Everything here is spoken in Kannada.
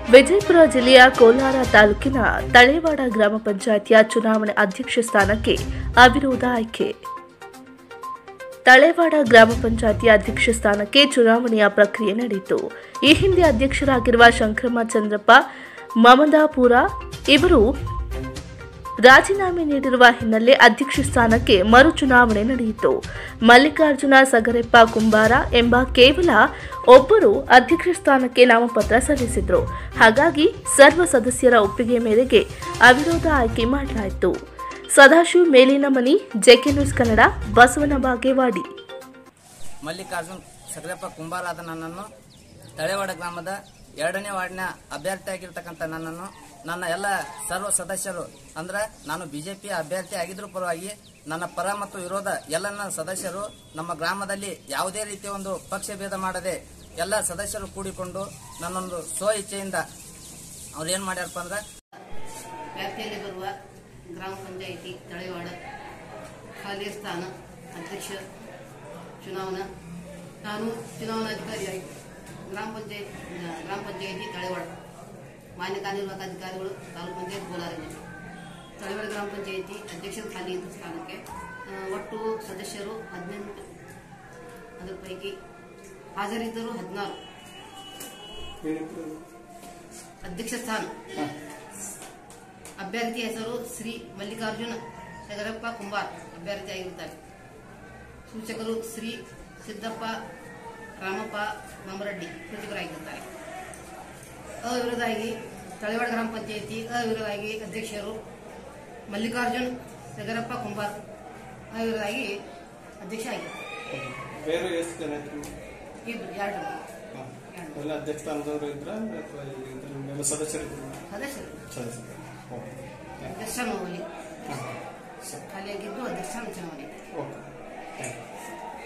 ವಿಜಯಪುರ ಜಿಲ್ಲೆಯ ಕೋಲಾರ ತಾಲೂಕಿನ ತಳೇವಾಡ ಗ್ರಾಮ ಪಂಚಾಯಿತಿಯ ಚುನಾವಣೆ ಅಧ್ಯಕ್ಷ ಸ್ಥಾನಕ್ಕೆ ಅವಿರೋಧ ಆಯ್ಕೆ ತಳೇವಾಡ ಗ್ರಾಮ ಪಂಚಾಯಿತಿ ಅಧ್ಯಕ್ಷ ಸ್ಥಾನಕ್ಕೆ ಚುನಾವಣೆಯ ಪ್ರಕ್ರಿಯೆ ನಡೆಯಿತು ಈ ಹಿಂದೆ ಅಧ್ಯಕ್ಷರಾಗಿರುವ ಶಂಕರಮ್ಮ ಚಂದ್ರಪ್ಪ ಮಮದಾಪುರ ಇವರು ರಾಜೀನಾಮೆ ನೀಡಿರುವ ಹಿನ್ನೆಲೆ ಅಧ್ಯಕ್ಷ ಸ್ಥಾನಕ್ಕೆ ಮರು ಚುನಾವಣೆ ನಡೆಯಿತು ಮಲ್ಲಿಕಾರ್ಜುನ ಸಗರೆಪ್ಪ ಕುಂಬಾರ ಎಂಬ ಕೇವಲ ಒಬ್ಬರು ಅಧ್ಯಕ್ಷ ಸ್ಥಾನಕ್ಕೆ ನಾಮಪತ್ರ ಸಲ್ಲಿಸಿದ್ರು ಹಾಗಾಗಿ ಸರ್ವ ಸದಸ್ಯರ ಒಪ್ಪಿಗೆ ಮೇರೆಗೆ ಅವಿರೋಧ ಆಯ್ಕೆ ಮಾಡಲಾಯಿತು ಸದಾಶಿವ್ ಮೇಲಿನ ಮನಿ ಜೆಕೆ ನ್ಯೂಸ್ ಕನ್ನಡ ಬಸವನ ಬಾಗೇವಾಡಿ ಮಲ್ಲಿಕಾರ್ಜುನ್ ಸಗರಪ್ಪ ಕುಂಬಾರಾದ ನನ್ನನ್ನು ತಳೆವಾಡ ಗ್ರಾಮದ ಎರಡನೇ ವಾರ್ಡ್ನ ಅಭ್ಯರ್ಥಿಯಾಗಿರ್ತಕ್ಕಂಥ ನನ್ನನ್ನು ನನ್ನ ಎಲ್ಲ ಸರ್ವ ಸದಸ್ಯರು ಅಂದ್ರೆ ನಾನು ಬಿಜೆಪಿ ಅಭ್ಯರ್ಥಿ ಆಗಿದ್ರು ಪರವಾಗಿ ನನ್ನ ಪರ ಮತ್ತು ವಿರೋಧ ಎಲ್ಲ ನನ್ನ ಸದಸ್ಯರು ನಮ್ಮ ಗ್ರಾಮದಲ್ಲಿ ಯಾವುದೇ ರೀತಿಯ ಒಂದು ಪಕ್ಷ ಭೇದ ಮಾಡದೆ ಎಲ್ಲ ಸದಸ್ಯರು ಕೂಡಿಕೊಂಡು ನನ್ನೊಂದು ಸ್ವ ಇಚ್ಛೆಯಿಂದ ಅವ್ರು ಏನ್ ಮಾಡ್ಯಾರಪ್ಪ ಅಂದ್ರೆ ವ್ಯಾಪ್ತಿಯಲ್ಲಿ ಬರುವ ಗ್ರಾಮ ಪಂಚಾಯಿತಿ ತಳೆವಾಡ ಖಾಲಿ ಸ್ಥಾನ ಅಧ್ಯಕ್ಷ ಚುನಾವಣಾ ನಾನು ಚುನಾವಣಾಧಿಕಾರಿಯಾಗಿ ಗ್ರಾಮ ಪಂಚಾಯತ್ ಗ್ರಾಮ ಪಂಚಾಯಿತಿ ತಳೆವಾಡ ಮಾನ್ಯ ಕಾರ್ಯನಿರ್ವಾಹಕ ಅಧಿಕಾರಿಗಳು ತಾಲೂಕು ಪಂಚಾಯತ್ ಕೋಲಾರ ಜಿಲ್ಲೆ. ತಳೆವಾಡ ಗ್ರಾಮ ಪಂಚಾಯಿತಿ ಅಧ್ಯಕ್ಷರ ಖಾಲಿ ಇದ್ದ ಸ್ಥಾನಕ್ಕೆ ಆ, ಒಟ್ಟು ಸದಸ್ಯರು ಹದಿನೆಂಟು ಅದರ ಪೈಕಿ ಹಾಜರಿದ್ದರು ಹದಿನಾರು ಅಧ್ಯಕ್ಷ ಸ್ಥಾನ ಅಭ್ಯರ್ಥಿ ಹೆಸರು ಶ್ರೀ ಮಲ್ಲಿಕಾರ್ಜುನ ಸಗರಪ್ಪ ಕುಂಬಾರ್ ಅಭ್ಯರ್ಥಿಯಾಗಿರುತ್ತಾರೆ ಸೂಚಕರು ಶ್ರೀ ಸಿದ್ದಪ್ಪ ರಾಮಪ್ಪ ಮಮರಡ್ಡಿ ಸೂಚಕರಾಗಿರುತ್ತಾರೆ ಅವಿರೋಧಾಗಿ ತಳೆವಾಡ ಗ್ರಾಮ ಪಂಚಾಯಿತಿ ಅವಿರೋಧಾಗಿ ಅಧ್ಯಕ್ಷರು ಮಲ್ಲಿಕಾರ್ಜುನ್ ಸಗರಪ್ಪ ಕುಂಬಾರ್ ಅವಿರೋಧಾಗಿ ಅಧ್ಯಕ್ಷ ಆಗಿದ್ದಾರೆ ಬೇರೆ ಎಷ್ಟು ಜನ ಇದ್ರು ಇಬ್ರು ಎರಡು ಹಾ. ಎಲ್ಲ ಅಧ್ಯಕ್ಷ ಸ್ಥಾನದವರು ಇದ್ರ ಅಥವಾ ಇದ್ರ ನಿಮ್ಮೆಲ್ಲ ಸದಸ್ಯರಿದ್ರು ಸದಸ್ಯರು ಸದಸ್ಯರು ಓಕೆ ಅಧ್ಯಕ್ಷ ಚುನಾವಣೆ ಹಾಂ ಸರಿ ಖಾಲಿಯಾಗಿದ್ದು ಅಧ್ಯಕ್ಷ ಚುನಾವಣೆ ಓಕೆ ಥ್ಯಾಂಕ್ ಯು